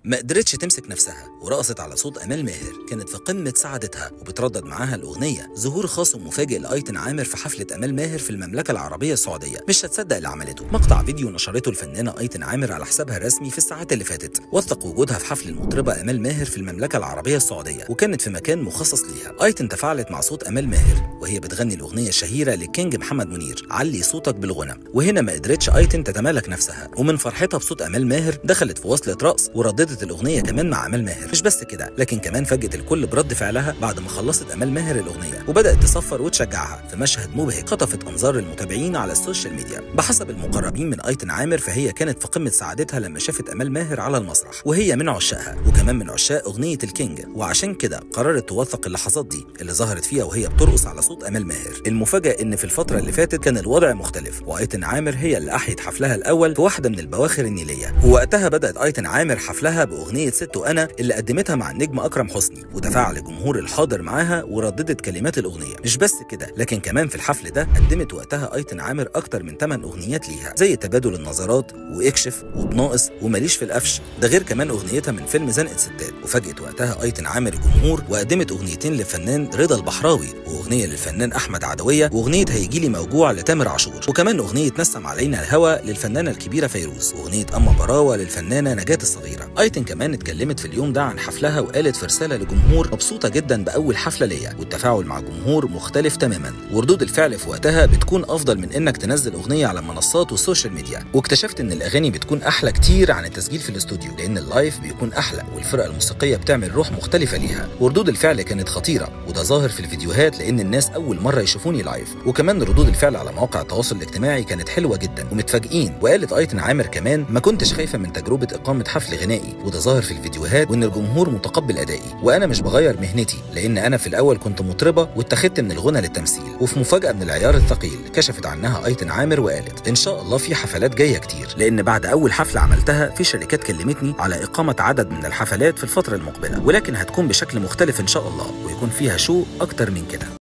ما قدرتش تمسك نفسها ورقصت على صوت امال ماهر كانت في قمه سعادتها وبتردد معاها الاغنيه ظهور خاص ومفاجئ لايتن عامر في حفله امال ماهر في المملكه العربيه السعوديه مش هتصدق اللي عملته مقطع فيديو نشرته الفنانه ايتن عامر على حسابها الرسمي في الساعات اللي فاتت وثق وجودها في حفل المطربه امال ماهر في المملكه العربيه السعوديه وكانت في مكان مخصص ليها ايتن تفاعلت مع صوت امال ماهر وهي بتغني الاغنيه الشهيره للكينج محمد منير علي صوتك بالغنى وهنا ما قدرتش ايتن تتمالك نفسها ومن فرحتها بصوت امال ماهر دخلت في وصله رقص ورددت الاغنيه كمان مع امال ماهر مش بس كده لكن كمان فاجئت الكل برد فعلها بعد ما خلصت امال ماهر الاغنيه وبدات تصفر وتشجعها في مشهد مبهج خطفت انظار المتابعين على السوشيال ميديا بحسب المقربين من ايتن عامر فهي كانت في قمه سعادتها لما شافت امال ماهر على المسرح وهي من عشاقها وكمان من عشاق اغنيه الكينج وعشان كده قررت توثق اللحظات دي اللي ظهرت فيها وهي بترقص على صوت امال ماهر المفاجاه ان في الفتره اللي فاتت كان الوضع مختلف وايتن عامر هي اللي احيت حفلها الاول في واحده من البواخر النيليه ووقتها بدات ايتن عامر حفلها باغنيه ست وانا اللي قدمتها مع النجم اكرم حسني وتفاعل الجمهور الحاضر معاها ورددت كلمات الاغنيه مش بس كده لكن كمان في الحفل ده قدمت وقتها ايتن عامر اكتر من 8 اغنيات ليها زي تبادل النظرات واكشف وبناقص وماليش في القفش ده غير كمان اغنيتها من فيلم زنقه ستات وفاجئت وقتها ايتن عامر الجمهور وقدمت اغنيتين للفنان رضا البحراوي واغنيه للفنان احمد عدويه واغنيه هيجيلي موجوع لتامر عاشور وكمان اغنيه نسم علينا الهوى للفنانه الكبيره فيروز واغنيه اما براوه للفنانه نجاه الصغيره ايتن كمان اتكلمت في اليوم ده عن حفلها وقالت في رساله للجمهور مبسوطه جدا باول حفله ليا والتفاعل مع الجمهور مختلف تماما وردود الفعل في وقتها بتكون افضل من انك تنزل اغنيه على المنصات والسوشيال ميديا واكتشفت ان الاغاني بتكون احلى كتير عن التسجيل في الاستوديو لان اللايف بيكون احلى والفرقه الموسيقيه بتعمل روح مختلفه ليها وردود الفعل كانت خطيره وده ظاهر في الفيديوهات لان الناس اول مره يشوفوني لايف وكمان ردود الفعل على مواقع التواصل الاجتماعي كانت حلوه جدا ومتفاجئين وقالت ايتن عامر كمان ما كنتش خايفه من تجربه اقامه حفل غنائي وده ظاهر في الفيديوهات وان الجمهور متقبل ادائي وانا مش بغير مهنتي لان انا في الاول كنت مطربه واتخذت من الغنى للتمثيل وفي مفاجاه من العيار الثقيل كشفت عنها ايتن عامر وقالت ان شاء الله في حفلات جايه كتير لان بعد اول حفله عملتها في شركات كلمتني على اقامه عدد من الحفلات في الفتره المقبله ولكن هتكون بشكل مختلف ان شاء الله ويكون فيها شو اكتر من كده